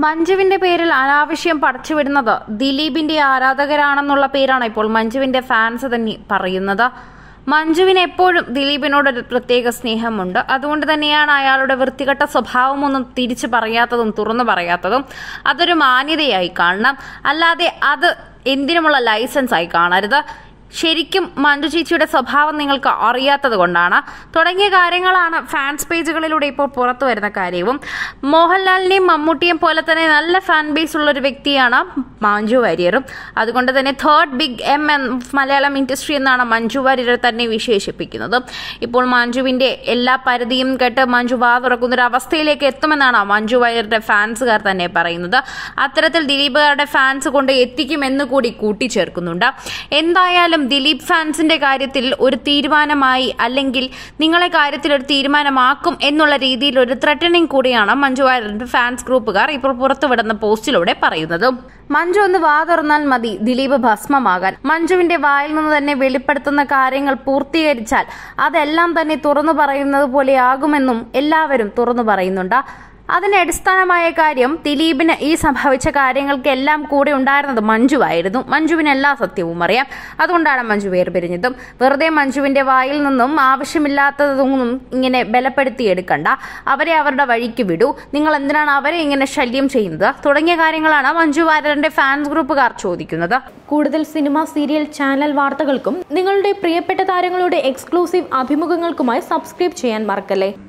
മഞ്ജുവിന്റെ പേരിൽ അനാവശ്യം പടച്ചുവിടുന്നത് ദിലീപിന്റെ ആരാധകരാണെന്നുള്ള പേരാണ് ഇപ്പോൾ മഞ്ജുവിന്റെ ഫാൻസ് തന്നെ പറയുന്നത് മഞ്ജുവിന് എപ്പോഴും ദിലീപിനോട് ഒരു പ്രത്യേക സ്നേഹമുണ്ട് അതുകൊണ്ട് തന്നെയാണ് അയാളുടെ വൃത്തികെട്ട സ്വഭാവമൊന്നും തിരിച്ചു പറയാത്തതും തുറന്നു പറയാത്തതും അതൊരു മാന്യതയായി കാണണം അല്ലാതെ അത് എന്തിനുമുള്ള ലൈസൻസ് ആയി കാണരുത് ശരിക്കും മഞ്ജു ചേച്ചിയുടെ സ്വഭാവം നിങ്ങൾക്ക് അറിയാത്തത് കൊണ്ടാണ് തുടങ്ങിയ കാര്യങ്ങളാണ് ഫാൻസ് പേജുകളിലൂടെ ഇപ്പോൾ പുറത്തു വരുന്ന കാര്യവും മോഹൻലാലിനെയും മമ്മൂട്ടിയെയും പോലെ തന്നെ നല്ല ഫാൻ ബേസ് ഉള്ള ഒരു വ്യക്തിയാണ് മഞ്ജു വാര്യറും അതുകൊണ്ട് തന്നെ third big M N Malayalam industry എന്നാണ് മഞ്ജു വാര്യരെ തന്നെ വിശേഷിപ്പിക്കുന്നത് ഇപ്പോൾ മഞ്ജുവിന്റെ എല്ലാ പരിധിയും കേട്ട് മഞ്ജു വാ തുറക്കുന്ന ഒരു അവസ്ഥയിലേക്ക് എത്തുമെന്നാണ് മഞ്ജു വാര്യരുടെ ഫാൻസുകാർ തന്നെ പറയുന്നത് അത്തരത്തിൽ ദിലീപുകാരുടെ ഫാൻസ് കൊണ്ട് എത്തിക്കുമെന്ന് കൂടി കൂട്ടിച്ചേർക്കുന്നുണ്ട് എന്തായാലും ദിലീപ് ഫാൻസിന്റെ കാര്യത്തിൽ ഒരു തീരുമാനമായി അല്ലെങ്കിൽ നിങ്ങളെ കാര്യത്തിൽ ഒരു തീരുമാനമാക്കും എന്നുള്ള രീതിയിൽ ഒരു ത്രെറ്റനിങ് കൂടിയാണ് മഞ്ജു വാര്യരുടെ ഫാൻസ് ഗ്രൂപ്പുകാർ ഇപ്പോൾ പുറത്തുവിടുന്ന പോസ്റ്റിലൂടെ പറയുന്നത് മഞ്ജു ഒന്ന് വാ തുറന്നാൽ മതി ദിലീപ് ഭസ്മമാകാൻ മഞ്ജുവിന്റെ വായിൽ നിന്ന് തന്നെ വെളിപ്പെടുത്തുന്ന കാര്യങ്ങൾ പൂർത്തീകരിച്ചാൽ അതെല്ലാം തന്നെ തുറന്നു പറയുന്നത് പോലെയാകുമെന്നും എല്ലാവരും തുറന്നു പറയുന്നുണ്ട് അതിന് അടിസ്ഥാനമായ കാര്യം ദിലീപിന് ഈ സംഭവിച്ച കാര്യങ്ങൾക്കെല്ലാം കൂടെ ഉണ്ടായിരുന്നത് മഞ്ജുവായിരുന്നു മഞ്ജുവിന് എല്ലാ സത്യവും അറിയാം അതുകൊണ്ടാണ് മഞ്ജു വേർപിരിഞ്ഞതും വെറുതെ മഞ്ജുവിന്റെ വായിൽ നിന്നും ആവശ്യമില്ലാത്തതൊന്നും ഇങ്ങനെ ബലപ്പെടുത്തിയെടുക്കണ്ട അവരെ അവരുടെ വഴിക്ക് വിടൂ നിങ്ങൾ എന്തിനാണ് അവരെ ഇങ്ങനെ ശല്യം ചെയ്യുന്നത് തുടങ്ങിയ കാര്യങ്ങളാണ് മഞ്ജു വാര്യറിന്റെ ഫാൻസ് ഗ്രൂപ്പുകാർ ചോദിക്കുന്നത് കൂടുതൽ സിനിമ സീരിയൽ ചാനൽ വാർത്തകൾക്കും നിങ്ങളുടെ പ്രിയപ്പെട്ട താരങ്ങളുടെ എക്സ്ക്ലൂസീവ് അഭിമുഖങ്ങൾക്കുമായി സബ്സ്ക്രൈബ് ചെയ്യാൻ മറക്കല്ലേ